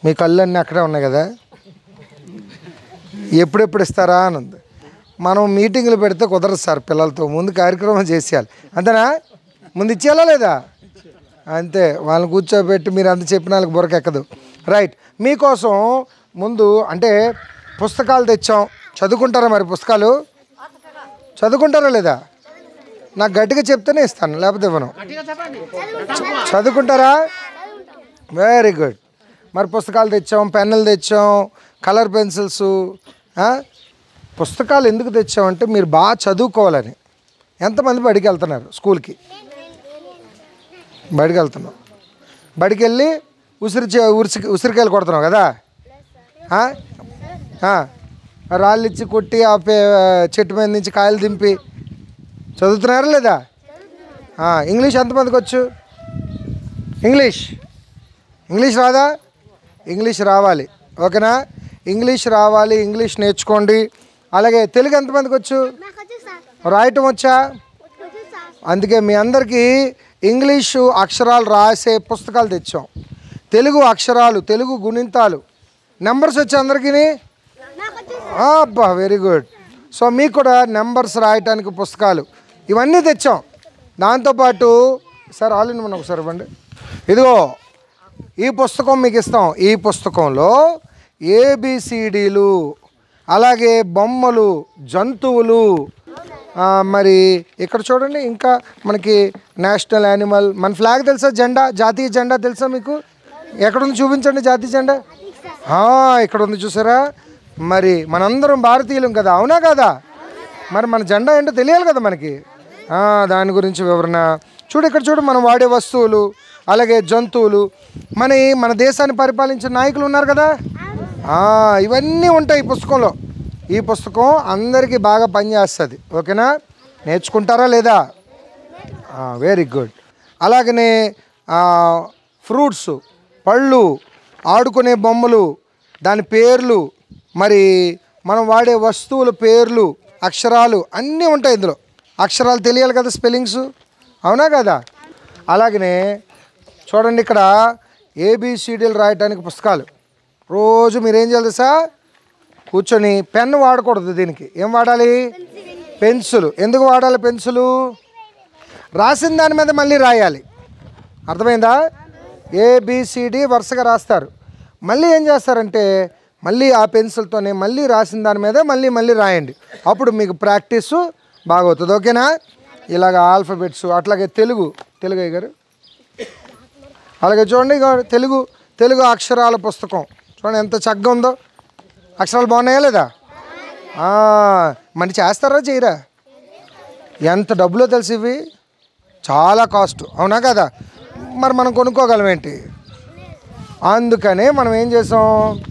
మీ కళ్ళు అన్నీ అక్కడే ఉన్నాయి కదా ఎప్పుడెప్పుడు ఇస్తారా అని ఉంది మనం మీటింగ్లు పెడితే కుదరదు సార్ పిల్లలతో ముందు కార్యక్రమం చేసేయాలి అంతేనా ముందు ఇచ్చేయాలా లేదా అంతే వాళ్ళని కూర్చోబెట్టి మీరు అంత చెప్పిన వాళ్ళకి బురకెక్కదు రైట్ మీకోసం ముందు అంటే పుస్తకాలు తెచ్చాం చదువుకుంటారా మరి పుస్తకాలు చదువుకుంటారా లేదా నాకు గట్టిగా చెప్తేనే ఇస్తాను లేకపోతే ఇవ్వను చదువుకుంటారా వెరీ గుడ్ మరి పుస్తకాలు తెచ్చాం పెన్నులు తెచ్చాం కలర్ పెన్సిల్స్ పుస్తకాలు ఎందుకు తెచ్చామంటే మీరు బాగా చదువుకోవాలని ఎంతమంది బడికి వెళ్తున్నారు స్కూల్కి బడికి వెళ్తున్నాం బడికి వెళ్ళి ఉసిరి చే- ఉసిరి ఉసిరికాయలు కొడుతున్నావు కదా ఆ? ఆ. రాళ్ళు ఇచ్చి కొట్టి ఆ పే చెట్టు మీద నుంచి కాయలు దింపి చదువుతున్నారా లేదా ఆ, ఇంగ్లీష్ ఎంతమందికి వచ్చు ఇంగ్లీష్ ఇంగ్లీష్ రాదా ఇంగ్లీష్ రావాలి ఓకేనా ఇంగ్లీష్ రావాలి ఇంగ్లీష్ నేర్చుకోండి అలాగే తెలుగు ఎంతమందికి వచ్చు నాకు వచ్చి సార్ రాయటం వచ్చా వచ్చి సార్ అందుకే మీ అందరికీ ఇంగ్లీషు అక్షరాలు రాసే పుస్తకాలు తెచ్చాం తెలుగు అక్షరాలు తెలుగు గుణింతాలు నెంబర్స్ వచ్చి అందరికీ నాకు వచ్చి అబ్బా వెరీ గుడ్ సో మీకు కూడా నెంబర్స్ రాయటానికి పుస్తకాలు ఇవన్నీ తెచ్చాం దాంతోపాటు సార్ ఆల్ ఇన్ వన్ ఒకసారి ఇవ్వండి ఇదిగో ఈ పుస్తకం మీకు ఇస్తాం ఈ పుస్తకంలో ఏబిసిడీలు అలాగే బొమ్మలు జంతువులు ఆ, మరి ఇక్కడ చూడండి ఇంకా మనకి నేషనల్ యానిమల్ మన ఫ్లాగ్ తెలుసా జెండా జాతీయ జెండా తెలుసా మీకు ఎక్కడుంది చూపించండి జాతీయ జెండా ఆ, ఇక్కడ ఉంది చూసారా మరి మనందరం భారతీయులం కదా అవునా కదా మరి మన జెండా ఏంటో తెలియాలి కదా మనకి ఆ, దాని గురించి వివరణ చూడు ఇక్కడ చూడు మనం వాడే వస్తువులు అలాగే జంతువులు మన మన దేశాన్ని పరిపాలించిన నాయకులు ఉన్నారు కదా ఆ, ఇవన్నీ ఉంటాయి ఈ పుస్తకంలో ఈ పుస్తకం అందరికీ బాగా పనిచేస్తుంది ఓకేనా నేర్చుకుంటారా లేదా వెరీ గుడ్ అలాగనే ఫ్రూట్స్ పళ్ళు ఆడుకునే బొమ్మలు దాని పేర్లు మరి మనం వాడే వస్తువుల పేర్లు అక్షరాలు అన్నీ ఉంటాయి ఇందులో అక్షరాలు తెలియాలి కదా స్పెల్లింగ్స్ అవునా కదా అలాగనే చూడండి ఇక్కడ ఏబిసిడీలు రాయటానికి పుస్తకాలు రోజు మీరేం చేయాలి సార్ కూర్చొని పెన్ వాడకూడదు దీనికి ఏం వాడాలి పెన్సిల్ ఎందుకు వాడాలి పెన్సిలు రాసిన దాని మీద మళ్ళీ రాయాలి అర్థమైందా ఏబిసిడి వరుసగా రాస్తారు మళ్ళీ ఏం చేస్తారంటే మళ్ళీ ఆ పెన్సిల్తోనే మళ్ళీ రాసిన దాని మీద మళ్ళీ మళ్ళీ రాయండి అప్పుడు మీకు ప్రాక్టీస్ బాగా అవుతుంది ఓకేనా ఇలాగ ఆల్ఫబెట్స్ అట్లాగే తెలుగు తెలుగు అయ్య గారు అలాగే చూడండి ఇగో తెలుగు తెలుగు అక్షరాల పుస్తకం చూడండి ఎంత చక్కగా ఉందో అక్షరాలు బాగున్నాయా లేదా ఆ, మరి చేస్తారా చేయరా ఎంత డబ్బులో తెలిసి ఇవి చాలా కాస్ట్ అవునా కదా మరి మనం కొనుక్కోగలం ఏంటి అందుకనే మనం ఏం చేసాం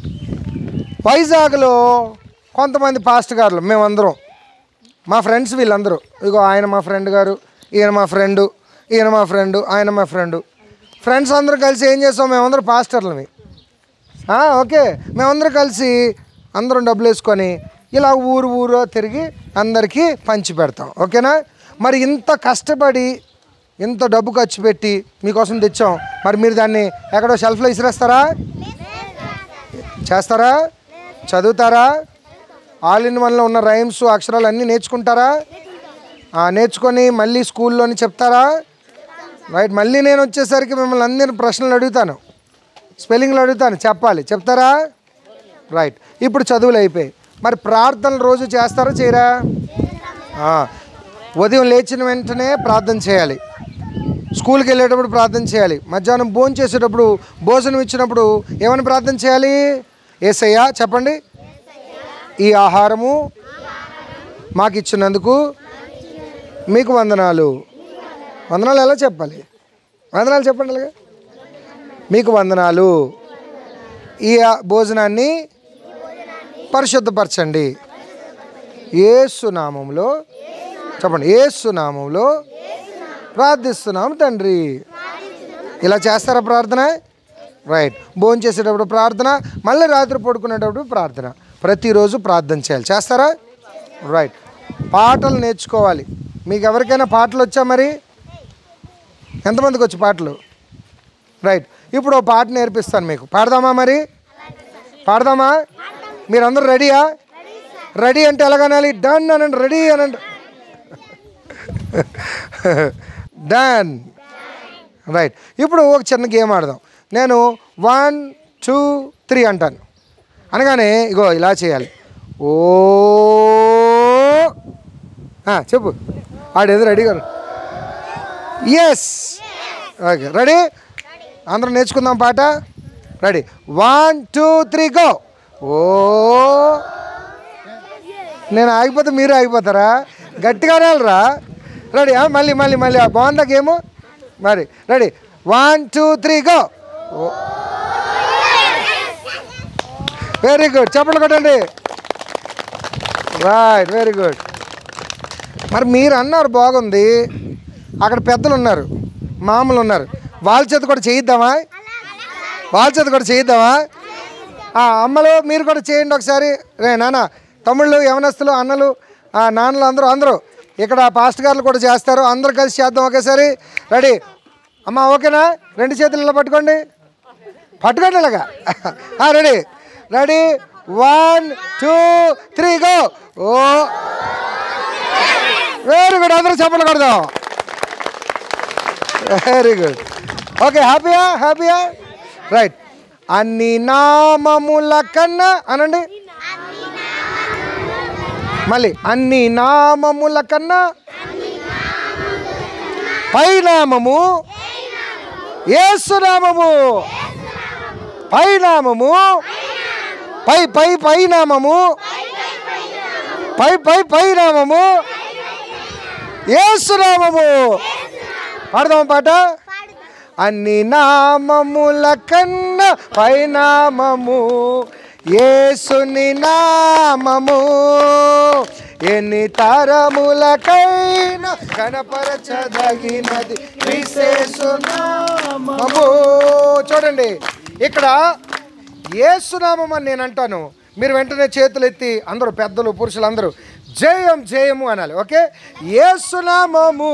వైజాగ్లో కొంతమంది పాస్ట్ గారులు మేమందరం మా ఫ్రెండ్స్ వీళ్ళందరూ ఇగో ఆయన మా ఫ్రెండ్ గారు ఈయన మా ఫ్రెండు ఈయన మా ఫ్రెండు ఆయన మా ఫ్రెండు ఫ్రెండ్స్ అందరూ కలిసి ఏం చేస్తాం మేమందరం పాస్టర్లమి ఆ, ఓకే మేమందరం కలిసి అందరం డబ్బులు వేసుకొని ఇలా ఊరు ఊరు తిరిగి అందరికీ పంచి పెడతాం ఓకేనా మరి ఇంత కష్టపడి ఇంత డబ్బు ఖర్చు పెట్టి మీకోసం తెచ్చాం మరి మీరు దాన్ని ఎక్కడో షెల్ఫ్లో ఇసిరేస్తారా చేస్తారా చదువుతారా ఆల్ ఇన్ వన్లో ఉన్న రైమ్స్ అక్షరాలు అన్నీ నేర్చుకుంటారా ఆ, నేర్చుకొని మళ్ళీ స్కూల్లోని చెప్తారా రైట్ మళ్ళీ నేను వచ్చేసరికి మిమ్మల్ని అందరిని ప్రశ్నలు అడుగుతాను స్పెల్లింగ్లు అడుగుతాను చెప్పాలి చెప్తారా రైట్ ఇప్పుడు చదువులు అయిపోయాయి మరి ప్రార్థనలు రోజు చేస్తారా చేయరా ఆ, ఉదయం లేచిన వెంటనే ప్రార్థన చేయాలి స్కూల్కి వెళ్ళేటప్పుడు ప్రార్థన చేయాలి మధ్యాహ్నం భోజనం చేసేటప్పుడు భోజనం ఇచ్చినప్పుడు ఏమని ప్రార్థన చేయాలి ఏసయ్యా చెప్పండి ఈ ఆహారము మాకు ఇచ్చినందుకు మీకు వందనాలు వందనాలు ఎలా చెప్పాలి వందనాలు చెప్పండి అలాగే మీకు వందనాలు ఈ ఆ- భోజనాన్ని పరిశుద్ధపరచండి ఏసు నామంలో చెప్పండి ఏసు నామంలో ప్రార్థిస్తున్నాం తండ్రి ఇలా చేస్తారా ప్రార్థన రైట్ భోజనం చేసేటప్పుడు ప్రార్థన మళ్ళీ రాత్రి పడుకునేటప్పుడు ప్రార్థన ప్రతిరోజు ప్రార్థన చేయాలి చేస్తారా రైట్ పాటలు నేర్చుకోవాలి మీకు ఎవరికైనా పాటలు వచ్చా మరి ఎంతమందికి వచ్చి పాటలు రైట్ ఇప్పుడు ఓ పాట నేర్పిస్తాను మీకు పాడదామా మరి పాడదామా మీరందరూ రెడీయా రెడీ అంటే ఎలాగనాలి డన్ అనండి రెడీ అనండి డన్ రైట్ ఇప్పుడు ఒక చిన్న గేమ్ ఆడదాం నేను వన్ టూ త్రీ అంటాను అనగానే ఇగో ఇలా చేయాలి ఓ ఆ, చెప్పు ఆడేది రెడీగా ఎస్ ఓకే రెడీ అందరం నేర్చుకుందాం పాట ready one two three go ఓ నేను ఆగిపోతే మీరు ఆగిపోతారా గట్టిగానే వెళ్ళరా రెడీ ఆ, మళ్ళీ మళ్ళీ మళ్ళీ ఆ, బాగుందా గేము మరి ready one two three go very good చెప్పలు కొట్టండి రైట్ వెరీ గుడ్ మరి మీరు అన్నారు బాగుంది అక్కడ పెద్దలు ఉన్నారు మామూలు ఉన్నారు వాళ్ళ చేత కూడా చేయిద్దామా వాళ్ళ చేత కూడా చేయిద్దామా ఆ, అమ్మలు మీరు కూడా చేయండి ఒకసారి రే నాన్న తమ్ముళ్ళు యవనస్తులు అన్నలు ఆ, నాన్నలు అందరూ అందరూ ఇక్కడ పాస్ట్ గారులు కూడా చేస్తారు అందరూ కలిసి చేద్దాం ఒకేసారి రెడీ అమ్మ ఓకేనా రెండు చేతులు ఇలా పట్టుకోండి పట్టుకోండి ఇలాగా ఆ, ready ready one two three go ఓ వెరీ గుడ్ అందరూ చెప్పలు కొడదాం వెరీ గుడ్ ఓకే హ్యాపీయా హ్యాపీయా రైట్ అన్ని నామముల కన్నా అనండి మళ్ళీ అన్ని నామముల కన్నా పైనామము ఏసునామము పైనామము పై పై పైనామము పై పై పైనామము ఏసునామము పాడదాం పాట అన్ని నామముల కన్నా పైనామము యేసుని నామము ఎన్ని తరములకైనా కనపరచదగినది విశేషనామము చూడండి ఇక్కడ ఏసునామం అని నేను అంటాను మీరు వెంటనే చేతులు ఎత్తి అందరూ పెద్దలు పురుషులు అందరూ జయం జయము అనాలి ఓకే ఏసునామము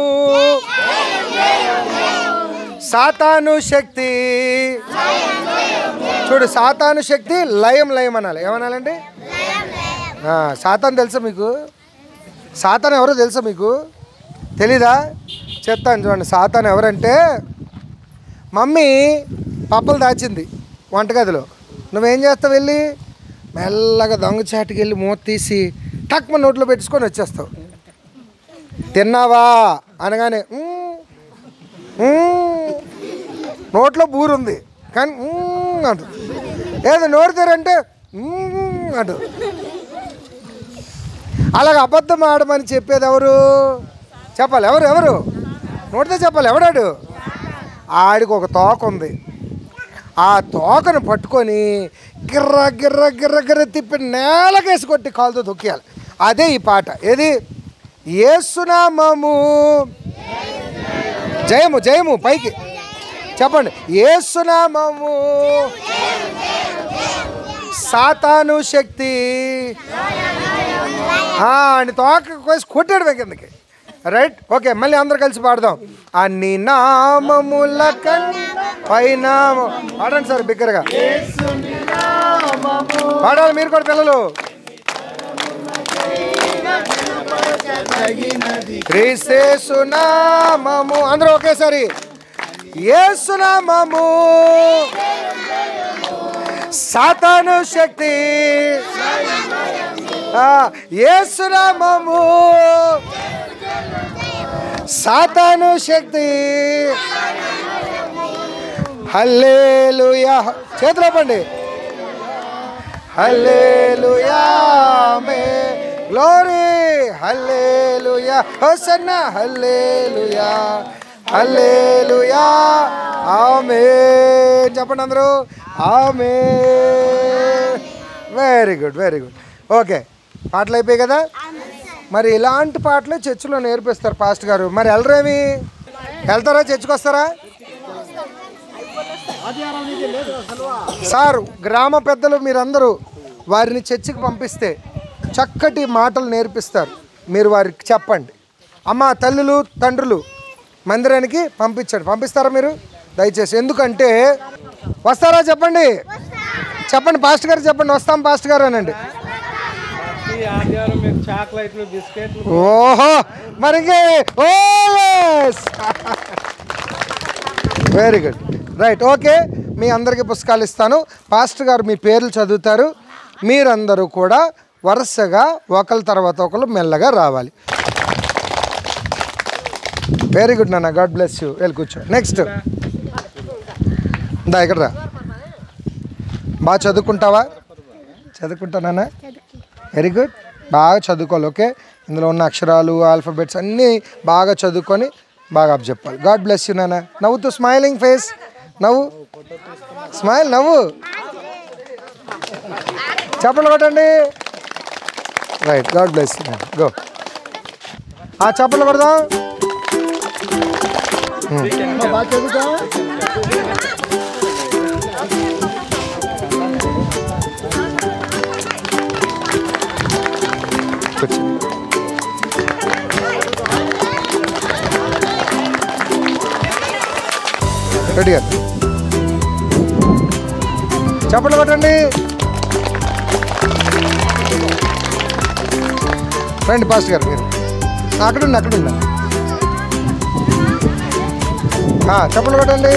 సాతాను శక్తి చూడు సాతాను శక్తి లయం లయం అనాలి ఏమనాలండి ఆ, సాతాను తెలుసా మీకు సాతాను ఎవరో తెలుసా మీకు తెలీదా చెప్తాను చూడండి సాతాను ఎవరంటే మమ్మీ పప్పలు దాచింది వంటగదిలో నువ్వేం చేస్తావు వెళ్ళి మెల్లగా దొంగచాటుకి వెళ్ళి మూత తీసి టక్మ నోట్లో పెట్టుకొని వచ్చేస్తావు తిన్నావా అనగానే "మ్మ్, మ్మ్." నోట్లో బూరుంది కానీ "మ్మ్" అంటుంది ఏదో నోరు తెరంటే "మ్మ్" అంటుంది అలాగ అబద్ధం ఆడమని చెప్పేది ఎవరు చెప్పాలి ఎవరు ఎవరు నోటితో చెప్పాలి ఎవడాడు ఆడికి ఒక తోక ఉంది ఆ తోకను పట్టుకొని గిర్ర గిర్ర గిర్ర గిర్ర తిప్పి నేలకేసి కొట్టి కాలుతో తొక్కేయాలి అదే ఈ పాట ఏది ఏసునామము జయము జయము పైకి చెప్పండి ఏసునామము సాతాను శక్తి ఆ, అని తోక కోసి కొట్టాడు కిందకి రైట్ ఓకే మళ్ళీ అందరు కలిసి పాడదాం అన్ని నామముల కన్నా పైనామ పాడండి సార్ బిగ్గరగా పాడాలి మీరు కూడా పిల్లలు క్రీస్తేసునామము అందరూ ఒకేసారి ఏసునామము సాతాను శక్తి ఆ, ఏసునామము సాతాను శక్తి హల్లేలుయా చేతులు పండి హల్లేలుయా మే glory hallelujah hosanna hallelujah hallelujah ఆమె చెప్పండి అందరూ ఆమె very good very good okay పాటలు అయిపోయాయి కదా మరి ఇలాంటి పాటలు చర్చిలో నేర్పిస్తారు పాస్ట్ గారు మరి వెళ్ళరేమి వెళ్తారా చర్చికి వస్తారా సార్ గ్రామ పెద్దలు మీరందరూ వారిని చర్చికి పంపిస్తే చక్కటి మాటలు నేర్పిస్తారు మీరు వారికి చెప్పండి అమ్మ తల్లులు తండ్రులు మందిరానికి పంపించండి పంపిస్తారా మీరు దయచేసి ఎందుకంటే వస్తారా చెప్పండి చెప్పండి పాస్ట్ గారు చెప్పండి వస్తాం పాస్ట్ గారు అనండి ఈ ఆదివారం మీకు చాక్లెట్లు బిస్కెట్లు ఓహో మరి ఇంకే ఓ వెరీ గుడ్ రైట్ ఓకే మీ అందరికీ పుస్తకాలు ఇస్తాను పాస్టర్ గారు మీ పేర్లు చదువుతారు మీరందరూ కూడా వరుసగా ఒకరి తర్వాత ఒకరు మెల్లగా రావాలి వెరీ గుడ్ నాన్న గాడ్ బ్లెస్ యూ వెళ్ళి కూర్చో నెక్స్ట్ దా ఇక్కడ రా బాగా చదువుకుంటావా చదువుకుంటానా వెరీ గుడ్ బాగా చదువుకోవాలి ఓకే ఇందులో ఉన్న అక్షరాలు ఆల్ఫాబెట్స్ అన్నీ బాగా చదువుకొని బాగా అప్ చెప్పాలి గాడ్ బ్లెస్ యూ నాన్న నవ్వుతూ స్మైలింగ్ ఫేస్ నవ్వు స్మైల్ నవ్వు చెప్పలు కొట్టండి right God bless you go ఆ చెప్పలు కొడదాం బాగా చదువుతా కూర్చో రెడీగా చప్పట్లు కొట్టండి రండి పాస్ట్ గారు మీరు అక్కడుండి అక్కడుండి చప్పట్లు కొట్టండి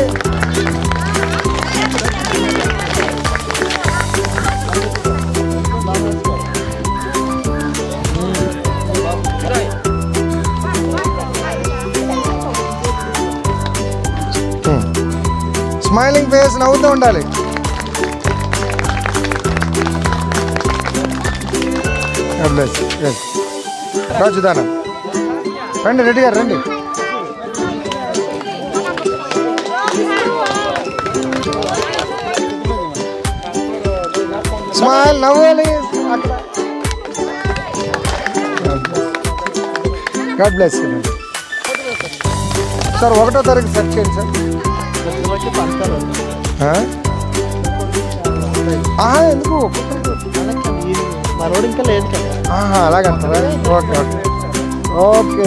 స్మైలింగ్ ఫేస్ నవ్వుతూ ఉండాలి God bless you. Yes. రాజుదానా రండి రెడ్డి గారు రండి స్మైల్ నవ్వాలి గాడ్ బ్లెస్ యూ సార్ ఒకటో తారీఖు సెట్ చేయండి సార్ ఆ? ఆహా, ఎందుకు మరోడు ఇంకా లేదు కదా ఆహా, అలాగంటారా okay okay okay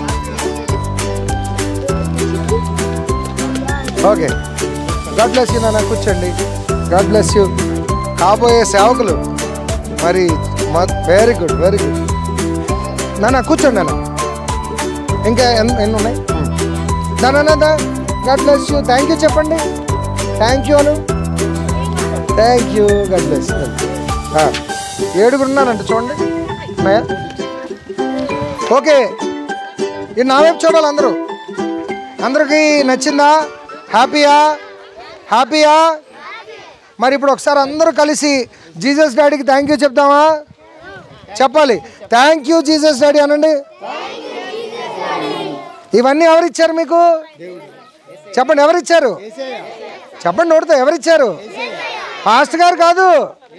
okay God bless you నాన్న కూర్చోండి గాడ్ బ్లెస్ యూ కాబోయే సేవకులు మరి వెరీ గుడ్ వెరీ గుడ్ నాన్న కూర్చోండి నాన్న ఇంకా ఎన్ని ఎన్ని ఉన్నాయి దానా దా God bless you thank you చెప్పండి థ్యాంక్ యూ అను థ్యాంక్ యూ గాడ్ బ్లెస్ ఏడుగురు ఉన్నారంట చూడండి ఉన్నాయా ఓకే ఇది నా వైపు చూడాలి అందరూ అందరికి నచ్చిందా హ్యాపీయా హ్యాపీయా మరి ఇప్పుడు ఒకసారి అందరూ కలిసి జీసస్ డాడీకి థ్యాంక్ యూ చెప్దామా చెప్పాలి థ్యాంక్ యూ జీసస్ డాడీ అనండి ఇవన్నీ ఎవరిచ్చారు మీకు చెప్పండి ఎవరిచ్చారు చెప్పండి నోటితో ఎవరిచ్చారు పాస్ట్ గారు కాదు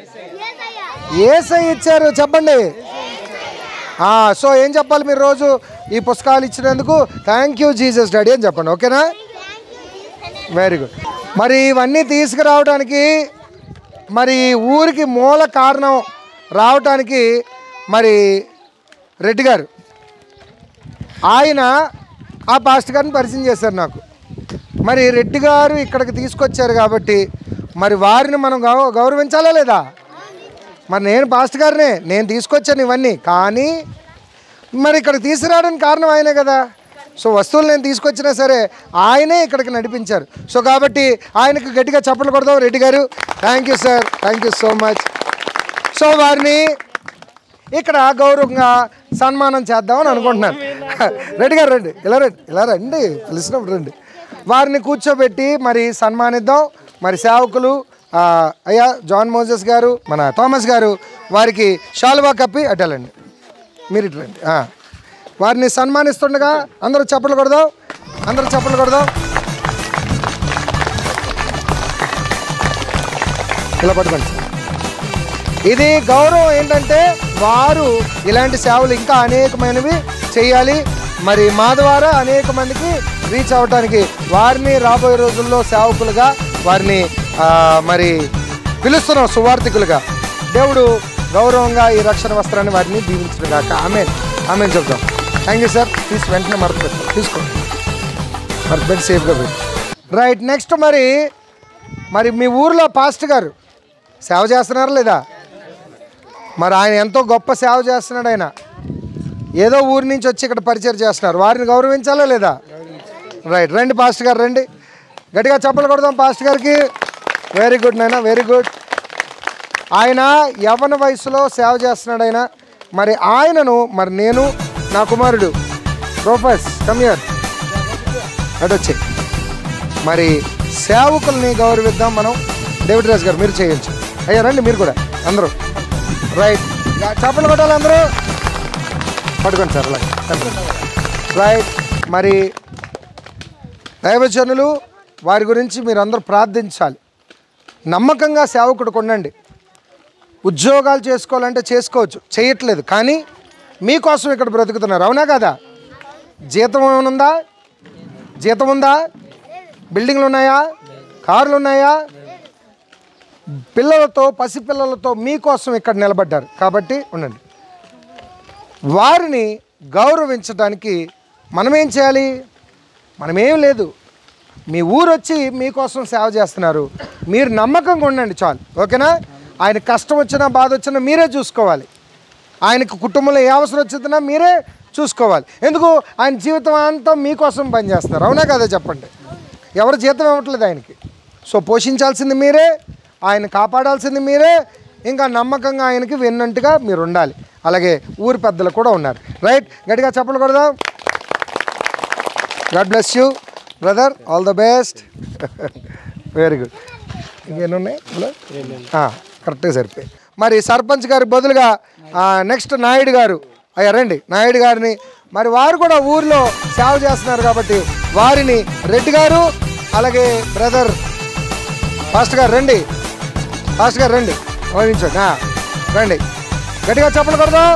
ఏసై ఇచ్చారు చెప్పండి ఆ, సో ఏం చెప్పాలి మీరు రోజు ఈ పుస్తకాలు ఇచ్చినందుకు థ్యాంక్ యూ జీసస్ డాడీ అని చెప్పండి ఓకేనా వెరీ గుడ్ మరి ఇవన్నీ తీసుకురావడానికి మరి ఊరికి మూల కారణం రావటానికి మరి రెడ్డి గారు ఆయన ఆ పాస్ట్ గారిని పరిచయం చేశారు నాకు మరి రెడ్డి గారు ఇక్కడికి తీసుకొచ్చారు కాబట్టి మరి వారిని మనం గౌ గౌరవించాలా లేదా మరి నేను పాస్ట్ గారినే నేను తీసుకొచ్చాను ఇవన్నీ కానీ మరి ఇక్కడ తీసుకురావడానికి కారణం ఆయనే కదా సో వస్తువులు నేను తీసుకొచ్చినా సరే ఆయనే ఇక్కడికి నడిపించారు సో కాబట్టి ఆయనకు గట్టిగా చప్పట్లు కొడదాం రెడ్డి గారు thank you sir thank you so much so వారిని ఇక్కడ గౌరవంగా సన్మానం చేద్దామని అనుకుంటున్నాను రెడ్డి గారు రండి ఇలా రండి ఇలా రండి పిలిచినప్పుడు రండి వారిని కూర్చోబెట్టి మరి సన్మానిద్దాం మరి సేవకులు ఆ, అయ్యా జాన్ మోజెస్ గారు మన థామస్ గారు వారికి షాల్వా కప్పి అటాలండి మీరు ఇటు రండి ఆ. వారిని సన్మానిస్తుండగా అందరూ చప్పట్లు కొడదాం అందరూ చప్పట్లు కొడదాం ఇలా పట్టుకోండి ఇది గౌరవం ఏంటంటే వారు ఇలాంటి సేవలు ఇంకా అనేకమైనవి చేయాలి మరి మా ద్వారా అనేక మందికి రీచ్ అవ్వటానికి వారిని రాబోయే రోజుల్లో సేవకులుగా వారిని ఆ, మరి పిలుస్తున్నాం సువార్థికులుగా దేవుడు గౌరవంగా ఈ రక్షణ వస్త్రాన్ని వారిని దీవించడం కాక ఆమె ఆమె చెప్తాం థ్యాంక్ యూ సార్ తీసి వెంటనే మరత పెట్టండి తీసుకోండి మరత పెట్టి సేఫ్గా పెట్టి రైట్ నెక్స్ట్ మరి మరి మీ ఊర్లో పాస్ట్ గారు సేవ చేస్తున్నారా లేదా మరి ఆయన ఎంతో గొప్ప సేవ చేస్తున్నాడు ఆయన ఏదో ఊరి నుంచి వచ్చి ఇక్కడ పరిచయం చేస్తున్నారు వారిని గౌరవించాలా లేదా రైట్ రండి పాస్టర్ గారు రండి గట్టిగా చప్పలు కొడదాం పాస్టర్ గారికి వెరీ గుడ్ నాయన వెరీ గుడ్ ఆయన యవన వయసులో సేవ చేస్తున్నాడు ఆయన మరి ఆయనను మరి నేను నా కుమారుడు ప్రొఫెస్ కమ్యర్ అటు వచ్చి మరి సేవకుల్ని గౌరవిద్దాం మనం డేవిడ్ రాజ్ గారు మీరు చేయొచ్చు అయ్యా రండి మీరు కూడా అందరూ రైట్ చప్పలు కొట్టాలి అందరూ పట్టుకోండి సార్ అలాగే రైట్ మరి దైవజనులు వారి గురించి మీరు అందరూ ప్రార్థించాలి నమ్మకంగా సేవకుడు కొండండి ఉద్యోగాలు చేసుకోవాలంటే చేసుకోవచ్చు చేయట్లేదు కానీ మీకోసం ఇక్కడ బ్రతుకుతున్నారు అవునా కదా జీతం ఏమైనా ఉందా జీతం ఉందా బిల్డింగ్లు ఉన్నాయా కార్లు ఉన్నాయా పిల్లలతో పసిపిల్లలతో మీకోసం ఇక్కడ నిలబడ్డారు కాబట్టి ఉండండి వారిని గౌరవించడానికి మనం ఏం చేయాలి మనమేం లేదు మీ ఊరు వచ్చి మీకోసం సేవ చేస్తున్నారు మీరు నమ్మకంగా ఉండండి చాలు ఓకేనా ఆయన కష్టం వచ్చినా బాధ వచ్చినా మీరే చూసుకోవాలి ఆయనకు కుటుంబంలో ఏ అవసరం వచ్చిందన్నా మీరే చూసుకోవాలి ఎందుకు ఆయన జీవితం అంతా మీకోసం పనిచేస్తున్నారు అవునా కదా చెప్పండి ఎవరు జీతం ఇవ్వట్లేదు ఆయనకి సో పోషించాల్సింది మీరే ఆయన కాపాడాల్సింది మీరే ఇంకా నమ్మకంగా ఆయనకి విన్నట్టుగా మీరు ఉండాలి అలాగే ఊరి పెద్దలు కూడా ఉన్నారు రైట్ గట్టిగా చెప్పలు కొడదాం God bless you brother all the best very good ఇంకేమున్నాయి హలో కరెక్ట్గా సరిపోయి మరి సర్పంచ్ గారి బదులుగా నెక్స్ట్ నాయుడు గారు అయ్యా రండి నాయుడు గారిని మరి వారు కూడా ఊర్లో సేవ చేస్తున్నారు కాబట్టి వారిని రెడ్డి గారు అలాగే బ్రదర్ ఫాస్ట్ గారు రండి ఫాస్ట్ గారు రండి గమనించండి ఆ, రండి గట్టిగా చెప్పలు కొడదాం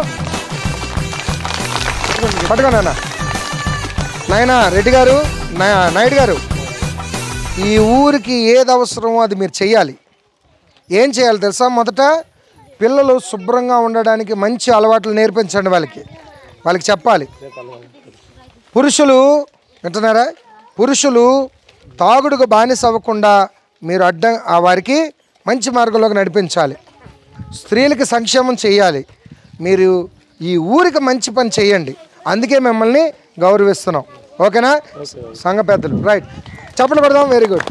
పట్టుకోండి అన్న నాయనా రెడ్డి గారు నా- నాయుడు గారు ఈ ఊరికి ఏది అవసరమో అది మీరు చెయ్యాలి ఏం చేయాలి తెలుసా మొదట పిల్లలు శుభ్రంగా ఉండడానికి మంచి అలవాట్లు నేర్పించండి వాళ్ళకి వాళ్ళకి చెప్పాలి పురుషులు వింటున్నారా పురుషులు తాగుడుకు బానిస అవ్వకుండా మీరు అడ్డం ఆ వారికి మంచి మార్గంలోకి నడిపించాలి స్త్రీలకి సంక్షేమం చేయాలి మీరు ఈ ఊరికి మంచి పని చేయండి అందుకే మిమ్మల్ని గౌరవిస్తున్నాం ఓకేనా సంఘ పెద్దలు రైట్ చెప్పలు పెడదాం వెరీ గుడ్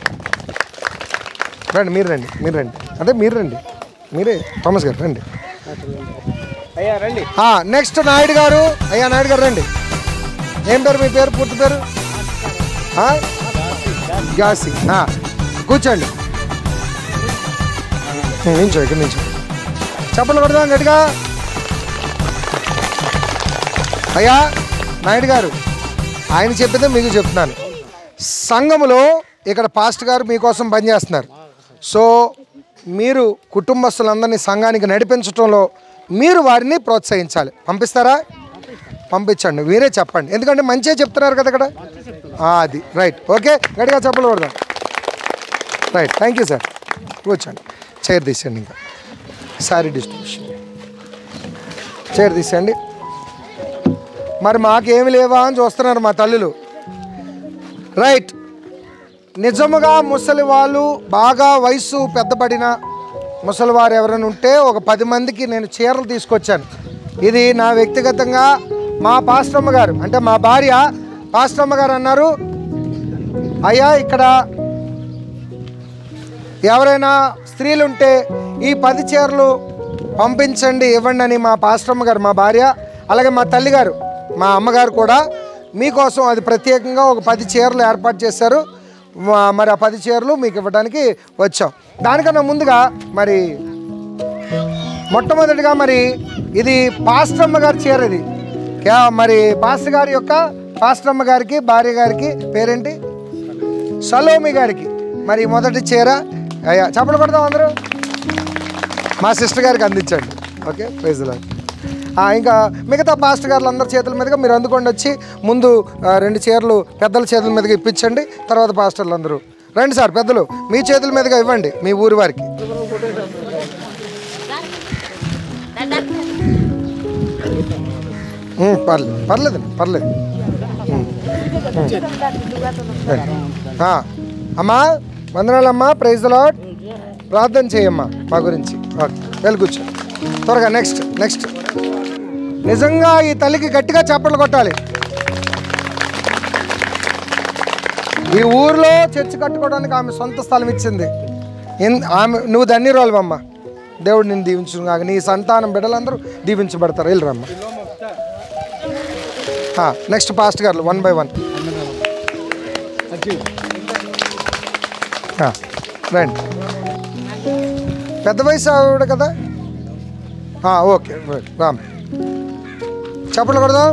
రండి మీరు రండి మీరు రండి అదే మీరు రండి మీరే థామస్ గారు రండి అయ్యా రండి నెక్స్ట్ నాయుడు గారు అయ్యా నాయుడు గారు రండి ఏం పేరు మీ పేరు పూర్తి పేరు ఆ? గాసి ఆ, కూర్చోండి నించో ఇక్కడ నించో చెప్పలు కొడదాం గట్టిగా అయ్యా నాయుడు గారు ఆయన చెప్పేదే మీకు చెప్తున్నాను సంఘములో ఇక్కడ పాస్ట్ గారు మీకోసం పనిచేస్తున్నారు సో మీరు కుటుంబస్తులందరినీ సంఘానికి నడిపించడంలో మీరు వారిని ప్రోత్సహించాలి పంపిస్తారా పంపించండి మీరే చెప్పండి ఎందుకంటే మంచిగా చెప్తున్నారు కదా ఇక్కడ ఆ, అది రైట్ ఓకే గట్టిగా చెప్పలు కొడదాం రైట్ థ్యాంక్ యూ సార్ కూర్చోండి చైర్ తీసేయండి ఇంకా సారీ డిస్ట్రిబ్యూషన్ చైర్ తీసేయండి మరి మాకేమి లేవా అని చూస్తున్నారు మా తల్లులు రైట్ నిజముగా ముసలి వాళ్ళు బాగా వయసు పెద్దపడిన ముసలివారు ఎవరైనా ఉంటే ఒక పది మందికి నేను చీరలు తీసుకొచ్చాను ఇది నా వ్యక్తిగతంగా మా పాస్టమ్మ గారు అంటే మా భార్య పాస్టమ్మ గారు అన్నారు అయ్యా ఇక్కడ ఎవరైనా స్త్రీలు ఉంటే ఈ పది చీరలు పంపించండి ఇవ్వండి అని మా పాస్టమ్మ గారు మా భార్య అలాగే మా తల్లి గారు మా అమ్మగారు కూడా మీకోసం అది ప్రత్యేకంగా ఒక పది చీరలు ఏర్పాటు చేశారు మా- మరి ఆ పది చీరలు మీకు ఇవ్వడానికి వచ్చాం దానికన్నా ముందుగా మరి మొట్టమొదటిగా మరి ఇది పాస్టమ్మ గారి చీర ఇది క్యా- మరి పాస్టర్ గారి యొక్క పాస్టమ్మ గారికి భార్య గారికి పేరేంటి సలోమి గారికి మరి మొదటి చీర అయ్యా చప్పలు కొడదాం అందరూ మా సిస్టర్ గారికి అందించండి ఓకే ప్రైజ్లో ఇంకా మిగతా పాస్టర్ గారులు అందరి చేతుల మీదుగా మీరు అందుకొని వచ్చి ముందు ఆ, రెండు చీరలు పెద్దల చేతుల మీదుగా ఇప్పించండి తర్వాత పాస్టర్లు అందరూ రండి సార్ పెద్దలు మీ చేతుల మీదుగా ఇవ్వండి మీ ఊరి వారికి ఉమ్, పర్లేదు పర్లేదు పర్లేదు ఉమ్. ఉమ్. ఆ, అమ్మా వందనాలమ్మా ప్రైజ్ లాడ్ ప్రార్థన చేయమ్మా మా గురించి ఓకే వెళ్ళి కూర్చో త్వరగా నెక్స్ట్ నెక్స్ట్ నిజంగా ఈ తల్లికి గట్టిగా చప్పట్లు కొట్టాలి ఈ ఊర్లో చర్చి కట్టుకోవడానికి ఆమె సొంత స్థలం ఇచ్చింది ఎన్- ఆమె నువ్వు ధన్యురాలమ్మా దేవుడు నిన్ను దీవించును కాక నీ సంతానం బిడ్డలందరూ దీవించబడతారు వెళ్ళరమ్మా నెక్స్ట్ పాస్ట్ గారు వన్ బై వన్ రండి పెద్ద వయసు ఆవిడ కదా ఆ, ఓకే రైట్, రామ్ చెప్పలు కొడదాం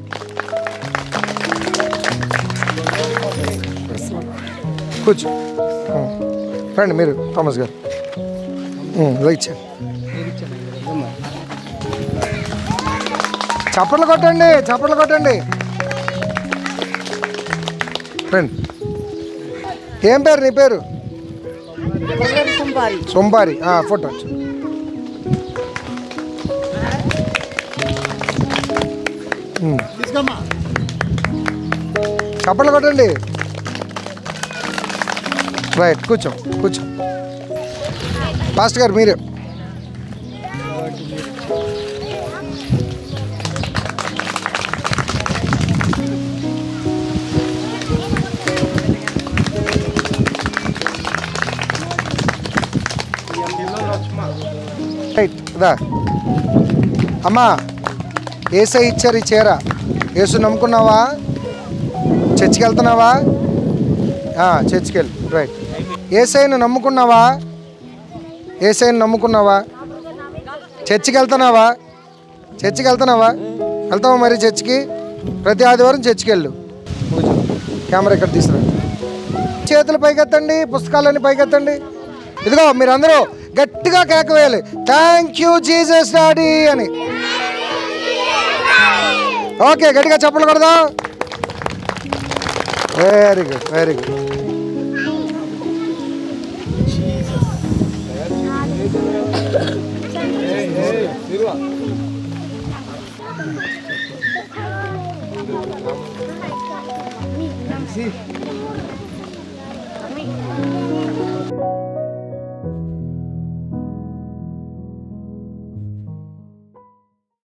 కూర్చో ఉం. రండి మీరు థామస్ గారు రైట్ చేయండి చప్పట్లు కొట్టండి చప్పట్లు కొట్టండి రండి ఏం పేరు నీ పేరు సోంపారి ఆ, ఫోటో వచ్చి ఉమ్. చప్పట్లు కొట్టండి రైట్ కూర్చో కూర్చో పాస్టర్ గారు మీరే రైట్ రా అమ్మా ఏసై ఇచ్చారు ఈ చీర ఏసు నమ్ముకున్నావా చర్చికి వెళ్తున్నావా ఆ, చర్చికి వెళ్ళు రైట్ ఏసైను నమ్ముకున్నావా ఏసైను నమ్ముకున్నావా చర్చికి వెళ్తున్నావా చర్చికి వెళ్తున్నావా వెళ్తావా మరి చర్చికి ప్రతి ఆదివారం చర్చికి వెళ్ళు కూర్చో. కెమెరా ఇక్కడ తీసుకురా చేతులు పైకెత్తండి పుస్తకాలన్నీ పైకెత్తండి ఇదిగో మీరందరూ గట్టిగా కేక వేయాలి థ్యాంక్ యూ జీసస్ డాడీ అని ఓకే గట్టిగా చెప్పలు కొడదా వెరీ గుడ్ వెరీ గుడ్